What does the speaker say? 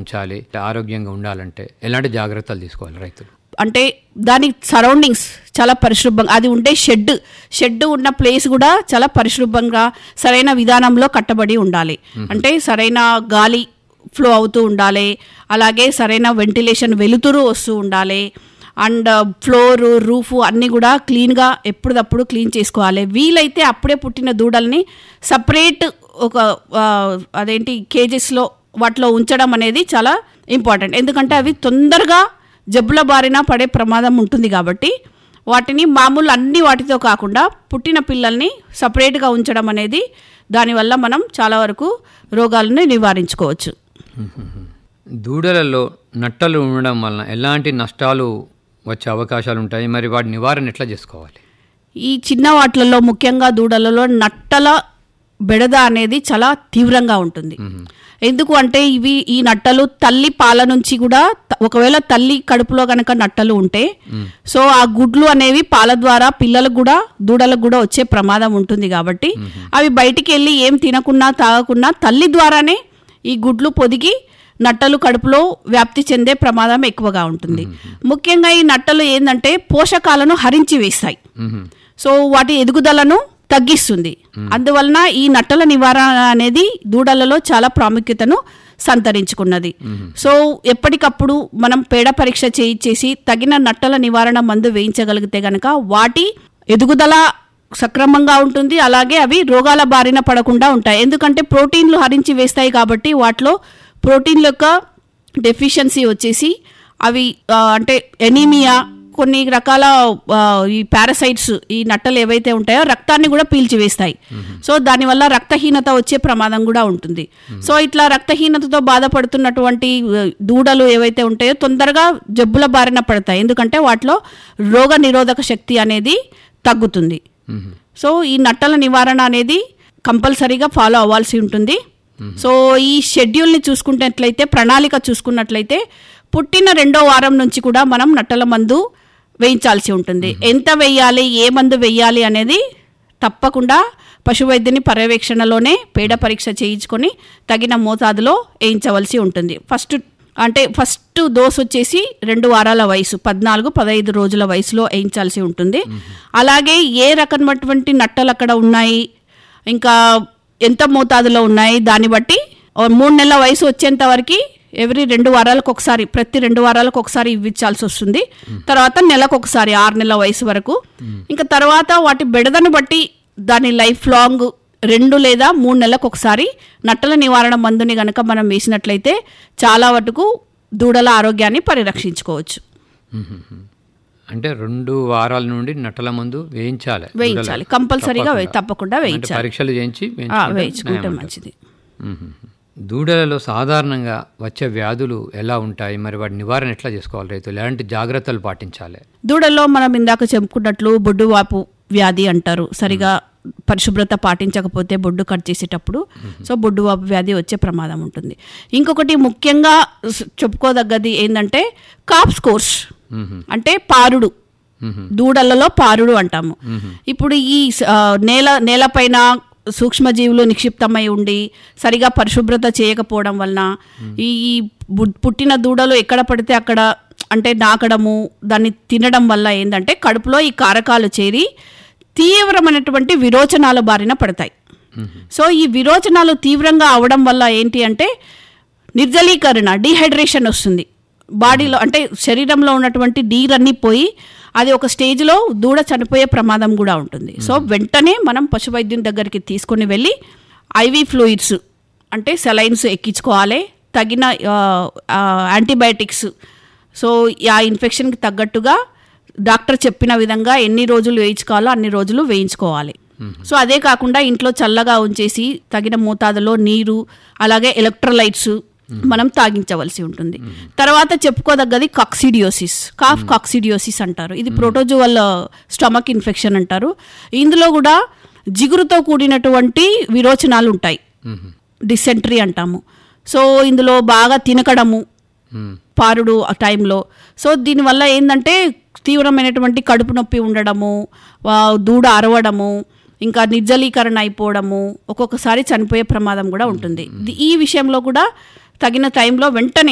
ఉంచాలి ఆరోగ్యంగా ఉండాలంటే ఎలాంటి జాగ్రత్తలు తీసుకోవాలి రైతులు అంటే దాని సరౌండింగ్స్ చాలా పరిశుభ్రంగా అది ఉండే షెడ్ షెడ్ ఉన్న ప్లేస్ కూడా చాలా పరిశుభ్రంగా సరైన విధానంలో కట్టబడి ఉండాలి అంటే సరైన గాలి ఫ్లో అవుతూ ఉండాలి అలాగే సరైన వెంటిలేషన్ వెలుతురు వస్తూ ఉండాలి అండ్ ఫ్లోర్ రూఫ్ అన్నీ కూడా క్లీన్గా ఎప్పటికప్పుడు క్లీన్ చేసుకోవాలి వీలైతే అప్పుడే పుట్టిన దూడల్ని సపరేట్ ఒక ఆ, అదేంటి కేజెస్లో వాటిలో ఉంచడం అనేది చాలా ఇంపార్టెంట్ ఎందుకంటే అవి తొందరగా జబ్బుల బారిన పడే ప్రమాదం ఉంటుంది కాబట్టి వాటిని మామూలు అన్ని వాటితో కాకుండా పుట్టిన పిల్లల్ని సపరేట్గా ఉంచడం అనేది దానివల్ల మనం చాలా వరకు రోగాలను నివారించుకోవచ్చు దూడలలో నట్టలు ఉండడం వలన ఎలాంటి నష్టాలు వచ్చే అవకాశాలు ఉంటాయి మరి వాటి నివారణ ఎట్లా చేసుకోవాలి ఈ చిన్న వాటిలలో ముఖ్యంగా దూడలలో నట్టల బెడద అనేది చాలా తీవ్రంగా ఉంటుంది ఎందుకు అంటే ఇవి ఈ నట్టలు తల్లి పాల నుంచి కూడా త- ఒకవేళ తల్లి కడుపులో గనక నట్టలు ఉంటే సో ఆ గుడ్లు అనేవి పాల ద్వారా పిల్లలకు కూడా దూడలకు కూడా వచ్చే ప్రమాదం ఉంటుంది కాబట్టి అవి బయటికి వెళ్ళి ఏం తినకున్నా తాగకున్నా తల్లి ద్వారానే ఈ గుడ్లు పొదిగి నట్టలు కడుపులో వ్యాప్తి చెందే ప్రమాదం ఎక్కువగా ఉంటుంది ముఖ్యంగా ఈ నట్టలు ఏంటంటే పోషకాలను హరించి వేస్తాయి మ్మ్. సో వాటి ఎదుగుదలను తగ్గిస్తుంది అందువలన ఈ నట్టల నివారణ అనేది దూడలలో చాలా ప్రాముఖ్యతను సంతరించుకున్నది సో ఎప్పటికప్పుడు మనం పేడ పరీక్ష చేయించేసి తగిన నట్టల నివారణ మందు వేయించగలిగితే గనక వాటి ఎదుగుదల సక్రమంగా ఉంటుంది అలాగే అవి రోగాల బారిన పడకుండా ఉంటాయి ఎందుకంటే ప్రోటీన్లు హరించి వేస్తాయి కాబట్టి వాటిలో ప్రోటీన్ల యొక్క డెఫిషియన్సీ వచ్చేసి అవి ఆ, అంటే ఎనీమియా కొన్ని రకాల ఆ, ఈ పారాసైట్స్ ఈ నట్టలు ఏవైతే ఉంటాయో రక్తాన్ని కూడా పీల్చివేస్తాయి సో దానివల్ల రక్తహీనత వచ్చే ప్రమాదం కూడా ఉంటుంది సో ఇట్లా రక్తహీనతతో బాధపడుతున్నటువంటి ఆ, దూడలు ఏవైతే ఉంటాయో తొందరగా జబ్బుల బారిన పడతాయి ఎందుకంటే వాటిలో రోగ నిరోధక శక్తి అనేది తగ్గుతుంది సో ఈ నట్టల నివారణ అనేది కంపల్సరీగా ఫాలో అవ్వాల్సి ఉంటుంది సో ఈ షెడ్యూల్ని చూసుకున్నట్లయితే ప్రణాళిక చూసుకున్నట్లయితే పుట్టిన రెండో వారం నుంచి కూడా మనం నట్టల మందు వేయించాల్సి ఉంటుంది ఎంత వేయాలి ఏ మందు వేయాలి అనేది తప్పకుండా పశువైద్యుని పర్యవేక్షణలోనే పేడ పరీక్ష చేయించుకొని తగిన మోతాదులో వేయించవలసి ఉంటుంది ఫస్ట్ అంటే ఫస్ట్ డోస్ వచ్చేసి రెండు వారాల వయసు పద్నాలుగు పదహైదు రోజుల వయసులో వేయించాల్సి ఉంటుంది అలాగే ఏ రకమైనటువంటి నట్టలు అక్కడ ఉన్నాయి ఇంకా ఎంత మోతాదులో ఉన్నాయి దాన్ని బట్టి ఓ మూడు నెలల వయసు వచ్చేంత వరకు ఎవ్రీ రెండు వారాలకు ఒకసారి ప్రతి రెండు వారాలకు ఒకసారి ఇవ్వించాల్సి వస్తుంది తర్వాత నెలకు ఒకసారి ఆరు నెలల వయసు వరకు ఇంకా తర్వాత వాటి బెడదను బట్టి దాని లైఫ్ లాంగ్ రెండు లేదా మూడు నెలలకు ఒకసారి నట్టల నివారణ మందుని గనక మనం వేసినట్లయితే చాలా వరకు దూడల ఆరోగ్యాన్ని పరిరక్షించుకోవచ్చు అంటే రెండు వారాల నుండి నట్టల మందు వేయించాలి వేయించాలి కంపల్సరీగా వే- తప్పకుండా అంటే వేయించాలి పరీక్షలు చేయించి ఆ, వేయించుకుంటే వేయించుకుంటే నయం అంటారు. మంచిది మ్మ్. దూడలలో సాధారణంగా వచ్చే వ్యాధులు ఎలా ఉంటాయి మరి వాటి నివారణ ఎట్లా చేసుకోవాలి రైతులు ఎలాంటి జాగ్రత్తలు పాటించాలి దూడల్లో మనం ఇందాక చెప్పుకున్నట్లు బొడ్డువాపు వ్యాధి అంటారు సరిగా పరిశుభ్రత పాటించకపోతే బొడ్డు కట్ చేసేటప్పుడు సో బొడ్డువాపు వ్యాధి వచ్చే ప్రమాదం ఉంటుంది ఇంకొకటి ముఖ్యంగా స్- చెప్పుకోదగ్గది ఏంటంటే కాప్ స్కోర్స్ అంటే పారుడు దూడలలో పారుడు అంటాము ఇప్పుడు ఈ స- ఆ, నేల నేలపైన సూక్ష్మజీవులు నిక్షిప్తమై ఉండి సరిగా పరిశుభ్రత చేయకపోవడం వలన ఈ ఈ బు- పుట్టిన దూడలు ఎక్కడ పడితే అక్కడ అంటే నాకడము దాన్ని తినడం వల్ల ఏంటంటే కడుపులో ఈ కారకాలు చేరి తీవ్రమైనటువంటి విరోచనాల బారిన పడతాయి సో ఈ విరోచనాలు తీవ్రంగా అవడం వల్ల ఏంటి అంటే నిర్జలీకరణ డీహైడ్రేషన్ వస్తుంది బాడీలో అంటే శరీరంలో ఉన్నటువంటి నీరన్నీ పోయి అది ఒక స్టేజ్లో దూడ చనిపోయే ప్రమాదం కూడా ఉంటుంది సో వెంటనే మనం పశువైద్యుని దగ్గరికి తీసుకొని వెళ్ళి ఐవీ ఫ్లూయిడ్స్ అంటే సెలైన్స్ ఎక్కించుకోవాలి తగిన ఆ, ఆ, యాంటీబయాటిక్స్ సో ఆ ఇన్ఫెక్షన్కి తగ్గట్టుగా డాక్టర్ చెప్పిన విధంగా ఎన్ని రోజులు వేయించుకోవాలో అన్ని రోజులు వేయించుకోవాలి సో అదే కాకుండా ఇంట్లో చల్లగా ఉంచేసి తగిన మోతాదులో నీరు అలాగే ఎలక్ట్రోలైట్స్ మనం తాగించవలసి ఉంటుంది తర్వాత చెప్పుకోదగ్గది కాక్సిడియోసిస్ కాఫ్ కాక్సిడియోసిస్ అంటారు ఇది ప్రోటోజువల్ స్టమక్ ఇన్ఫెక్షన్ అంటారు ఇందులో కూడా జిగురుతో కూడినటువంటి విరోచనాలు ఉంటాయి డిసెంట్రీ అంటాము సో ఇందులో బాగా తినకడము మ్మ్. పారుడు ఆ టైంలో సో దీనివల్ల ఏంటంటే తీవ్రమైనటువంటి కడుపు నొప్పి ఉండడము ఆ, దూడ అరవడము ఇంకా నిర్జలీకరణ అయిపోవడము ఒక్కొక్కసారి చనిపోయే ప్రమాదం కూడా ఉంటుంది ఇది- ఈ విషయంలో కూడా తగిన టైంలో వెంటనే